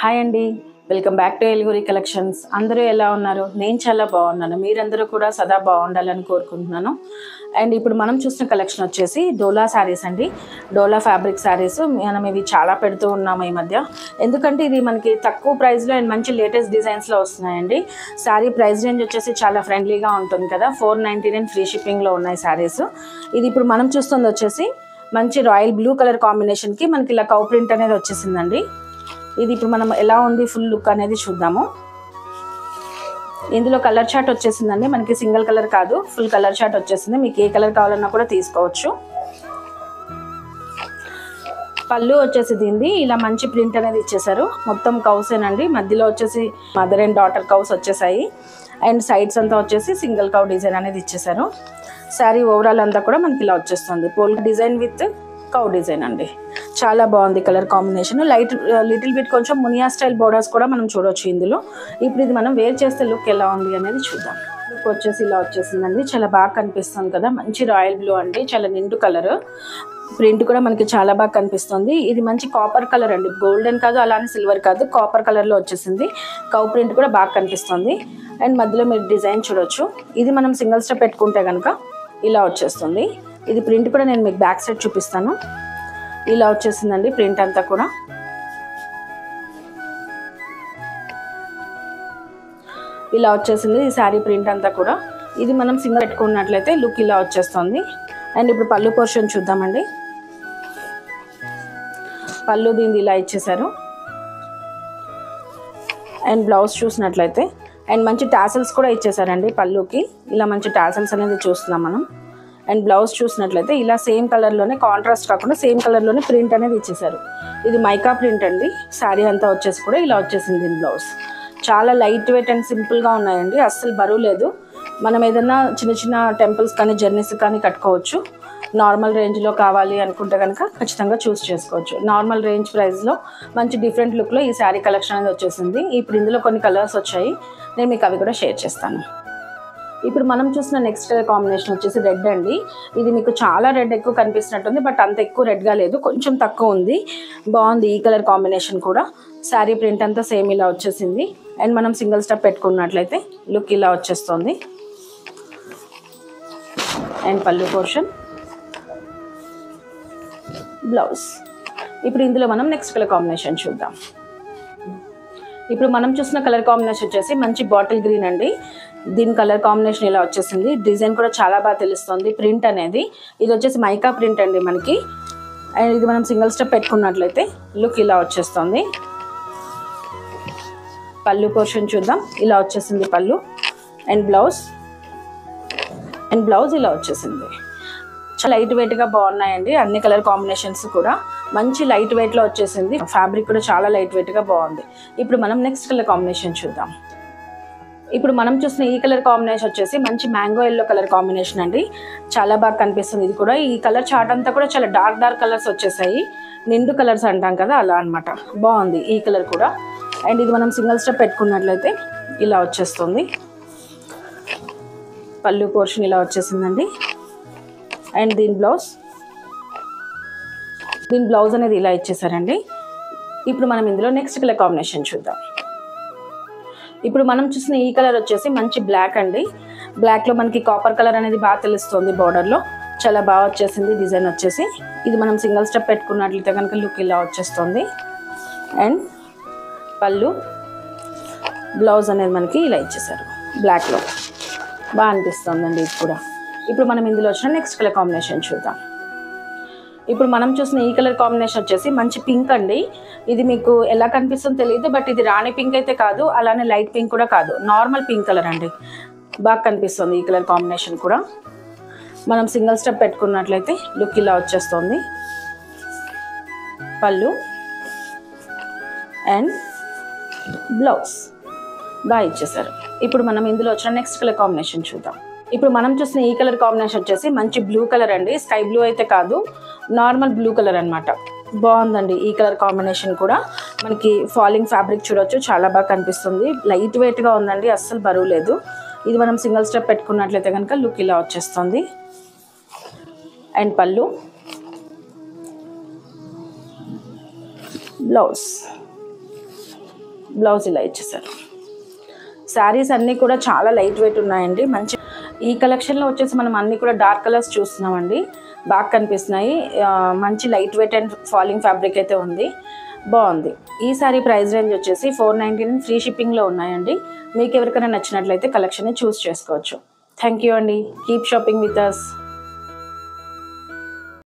hi అండి welcome back to Eluguri collections అందరూ ఎలా ఉన్నారు నేను చాలా బాగున్నాను మీరందరూ కూడా సదా బాగుండాలని కోరుకుంటున్నాను అండ్ ఇప్పుడు మనం చూసిన కలెక్షన్ వచ్చేసి డోలా శారీస్ అండి డోలా ఫ్యాబ్రిక్ శారీస్ మనం ఇవి చాలా పెడుతూ ఉన్నాము ఈ మధ్య ఎందుకంటే ఇది మనకి తక్కువ ప్రైస్లో అండ్ మంచి లేటెస్ట్ డిజైన్స్లో వస్తున్నాయండి శారీ ప్రైస్ రేంజ్ వచ్చేసి చాలా ఫ్రెండ్లీగా ఉంటుంది కదా ఫోర్ నైంటీ నైన్ ఫ్రీ షిప్పింగ్లో ఉన్నాయి శారీస్ ఇది ఇప్పుడు మనం చూస్తుంది వచ్చేసి మంచి రాయల్ బ్లూ కలర్ కాంబినేషన్కి మనకి ఇలా కౌ ప్రింట్ అనేది వచ్చేసిందండి ఇది ఇప్పుడు మనం ఎలా ఉంది ఫుల్ లుక్ అనేది చూద్దాము ఇందులో కలర్ చార్ట్ వచ్చేసిందండి మనకి సింగిల్ కలర్ కాదు ఫుల్ కలర్ చార్ట్ వచ్చేసింది మీకు ఏ కలర్ కావాలన్నా కూడా తీసుకోవచ్చు పళ్ళు వచ్చేసి దీనిది ఇలా మంచి ప్రింట్ అనేది ఇచ్చేసారు మొత్తం కౌసేనండి మధ్యలో వచ్చేసి మదర్ అండ్ డాటర్ కౌస్ వచ్చేసాయి అండ్ సైడ్స్ అంతా వచ్చేసి సింగిల్ కౌ డిజైన్ అనేది ఇచ్చేసారు శారీ ఓవరాల్ అంతా కూడా మనకి ఇలా వచ్చేస్తుంది pole design with cow design అండి చాలా బాగుంది colour combination light little bit కొంచెం మునియా స్టైల్ బోర్డర్స్ కూడా మనం చూడొచ్చు ఇందులో ఇప్పుడు ఇది మనం వేర్ చేస్తే లుక్ ఎలా ఉంది అనేది చూద్దాం లుక్ వచ్చేసి ఇలా వచ్చేసిందండి చాలా బాగా కనిపిస్తుంది కదా మంచి రాయల్ బ్లూ అండి చాలా నిండు కలర్ ప్రింట్ కూడా మనకి చాలా బాగా కనిపిస్తుంది ఇది మంచి కాపర్ కలర్ అండి గోల్డెన్ కాదు అలానే సిల్వర్ కాదు కాపర్ కలర్లో వచ్చేసింది కౌ ప్రింట్ కూడా బాగా కనిపిస్తుంది అండ్ మధ్యలో మీరు డిజైన్ చూడొచ్చు ఇది మనం సింగిల్ స్టెప్ పెట్టుకుంటే కనుక ఇలా వచ్చేస్తుంది ఇది ప్రింట్ కూడా నేను మీకు బ్యాక్ సైడ్ చూపిస్తాను ఇలా వచ్చేసిందండి ప్రింట్ అంతా కూడా ఇలా వచ్చేసింది ఈ శారీ ప్రింట్ అంతా కూడా ఇది మనం సింగల్ పెట్టుకున్నట్లయితే లుక్ ఇలా వచ్చేస్తుంది అండ్ ఇప్పుడు పళ్ళు పోర్షన్ చూద్దామండి పళ్ళు దీన్ని ఇలా ఇచ్చేసారు అండ్ బ్లౌజ్ చూసినట్లయితే అండ్ మంచి టాసల్స్ కూడా ఇచ్చేసారండి పళ్ళుకి ఇలా మంచి టాసల్స్ అనేది చూస్తున్నాం మనం అండ్ బ్లౌజ్ చూసినట్లయితే ఇలా సేమ్ కలర్లోనే కాంట్రాస్ట్ కాకుండా సేమ్ కలర్లోనే ప్రింట్ అనేది ఇచ్చేసారు ఇది మైకా ప్రింట్ అండి శారీ అంతా వచ్చేసి కూడా ఇలా వచ్చేసింది దీని బ్లౌజ్ చాలా లైట్ వెయిట్ అండ్ సింపుల్గా ఉన్నాయండి అస్సలు బరువు లేదు మనం ఏదైనా చిన్న చిన్న టెంపుల్స్ కానీ జర్నీస్ కానీ కట్టుకోవచ్చు నార్మల్ రేంజ్లో కావాలి అనుకుంటే కనుక ఖచ్చితంగా చూస్ చేసుకోవచ్చు నార్మల్ రేంజ్ ప్రైస్లో మంచి డిఫరెంట్ లుక్లో ఈ శారీ కలెక్షన్ అనేది వచ్చేసింది ఇప్పుడు ఇందులో కొన్ని కలర్స్ వచ్చాయి నేను మీకు అవి కూడా షేర్ చేస్తాను ఇప్పుడు మనం చూసిన నెక్స్ట్ కలర్ కాంబినేషన్ వచ్చేసి రెడ్ అండి ఇది మీకు చాలా రెడ్ ఎక్కువ కనిపిస్తున్నట్టుంది బట్ అంత ఎక్కువ రెడ్గా లేదు కొంచెం తక్కువ ఉంది బాగుంది ఈ కలర్ కాంబినేషన్ కూడా శారీ ప్రింట్ అంతా సేమ్ ఇలా వచ్చేసింది అండ్ మనం సింగిల్ స్టెప్ పెట్టుకున్నట్లయితే లుక్ ఇలా వచ్చేస్తుంది అండ్ పళ్ళు పోర్షన్ బ్లౌజ్ ఇప్పుడు ఇందులో మనం నెక్స్ట్ కలర్ కాంబినేషన్ చూద్దాం ఇప్పుడు మనం చూసిన కలర్ కాంబినేషన్ వచ్చేసి మంచి బాటిల్ గ్రీన్ అండి దీని కలర్ కాంబినేషన్ ఇలా వచ్చేసింది డిజైన్ కూడా చాలా బాగా తెలుస్తుంది ప్రింట్ అనేది ఇది వచ్చేసి మైకా ప్రింట్ అండి మనకి అండ్ ఇది మనం సింగిల్ స్టెప్ పెట్టుకున్నట్లయితే లుక్ ఇలా వచ్చేస్తుంది పళ్ళు పోర్షన్ చూద్దాం ఇలా వచ్చేసింది పళ్ళు అండ్ బ్లౌజ్ అండ్ బ్లౌజ్ ఇలా వచ్చేసింది చాలా లైట్ వెయిట్గా బాగున్నాయండి అన్ని కలర్ కాంబినేషన్స్ కూడా మంచి లైట్ వెయిట్లో వచ్చేసింది ఫ్యాబ్రిక్ కూడా చాలా లైట్ వెయిట్గా బాగుంది ఇప్పుడు మనం నెక్స్ట్ కలర్ కాంబినేషన్ చూద్దాం ఇప్పుడు మనం చూసిన ఈ కలర్ కాంబినేషన్ వచ్చేసి మంచి మ్యాంగో ఎల్లో కలర్ కాంబినేషన్ అండి చాలా బాగా కనిపిస్తుంది ఇది కూడా ఈ కలర్ చార్ట్ అంతా కూడా చాలా డార్క్ డార్క్ కలర్స్ వచ్చేసాయి నిండు కలర్స్ అంటాం కదా అలా అనమాట బాగుంది ఈ కలర్ కూడా అండ్ ఇది మనం సింగిల్ స్టెప్ పెట్టుకున్నట్లయితే ఇలా వచ్చేస్తుంది పళ్ళు పోర్షన్ ఇలా వచ్చేసిందండి అండ్ దీని బ్లౌజ్ దీని బ్లౌజ్ అనేది ఇలా ఇచ్చేసారండి ఇప్పుడు మనం ఇందులో నెక్స్ట్ కలర్ కాంబినేషన్ చూద్దాం ఇప్పుడు మనం చూసిన ఈ కలర్ వచ్చేసి మంచి బ్లాక్ అండి బ్లాక్లో మనకి కాపర్ కలర్ అనేది బాగా తెలుస్తుంది బార్డర్లో చాలా బాగా వచ్చేసింది డిజైన్ వచ్చేసి ఇది మనం సింగిల్ స్టెప్ పెట్టుకున్నట్లయితే కనుక లుక్ ఇలా వచ్చేస్తుంది అండ్ పళ్ళు బ్లౌజ్ అనేది మనకి ఇలా ఇచ్చేసారు బ్లాక్లో బాగా అనిపిస్తుందండి ఇది కూడా ఇప్పుడు మనం ఇందులో వచ్చిన నెక్స్ట్ కలర్ కాంబినేషన్ చూద్దాం ఇప్పుడు మనం చూసిన ఈ కలర్ కాంబినేషన్ వచ్చేసి మంచి పింక్ అండి ఇది మీకు ఎలా కనిపిస్తుందో తెలియదు బట్ ఇది రాణి పింక్ అయితే కాదు అలానే లైట్ పింక్ కూడా కాదు నార్మల్ పింక్ కలర్ అండి బాగా కనిపిస్తుంది ఈ కలర్ కాంబినేషన్ కూడా మనం సింగిల్ స్టెప్ పెట్టుకున్నట్లయితే లుక్ ఇలా వచ్చేస్తుంది పళ్ళు అండ్ బ్లౌజ్ బాగా ఇచ్చేసారు ఇప్పుడు మనం ఇందులో వచ్చిన నెక్స్ట్ కలర్ కాంబినేషన్ చూద్దాం ఇప్పుడు మనం చూసిన ఈ కలర్ కాంబినేషన్ వచ్చేసి మంచి బ్లూ కలర్ అండి స్కై బ్లూ అయితే కాదు నార్మల్ బ్లూ కలర్ అనమాట బాగుందండి ఈ కలర్ కాంబినేషన్ కూడా మనకి ఫాలింగ్ ఫ్యాబ్రిక్ చూడొచ్చు చాలా బాగా కనిపిస్తుంది లైట్ వెయిట్గా ఉందండి అస్సలు బరువు లేదు ఇది మనం సింగిల్ స్టెప్ పెట్టుకున్నట్లయితే కనుక లుక్ ఇలా వచ్చేస్తుంది అండ్ పళ్ళు బ్లౌజ్ బ్లౌజ్ ఇలా ఇచ్చేసారు శారీస్ అన్నీ కూడా చాలా లైట్ వెయిట్ ఉన్నాయండి మంచి ఈ కలెక్షన్లో వచ్చేసి మనం అన్నీ కూడా డార్క్ కలర్స్ చూస్తున్నామండి బాగా కనిపిస్తున్నాయి ఆ, మంచి light weight and falling fabric అయితే ఉంది బాగుంది ఈ సారీ ప్రైస్ రేంజ్ వచ్చేసి ఫోర్ నైంటీ నైన్ ఫ్రీ షిప్పింగ్లో ఉన్నాయండి మీకు ఎవరికైనా నచ్చినట్లయితే కలెక్షన్ని చూస్ చేసుకోవచ్చు థ్యాంక్ యూ అండి కీప్ షాపింగ్ విత్ అస్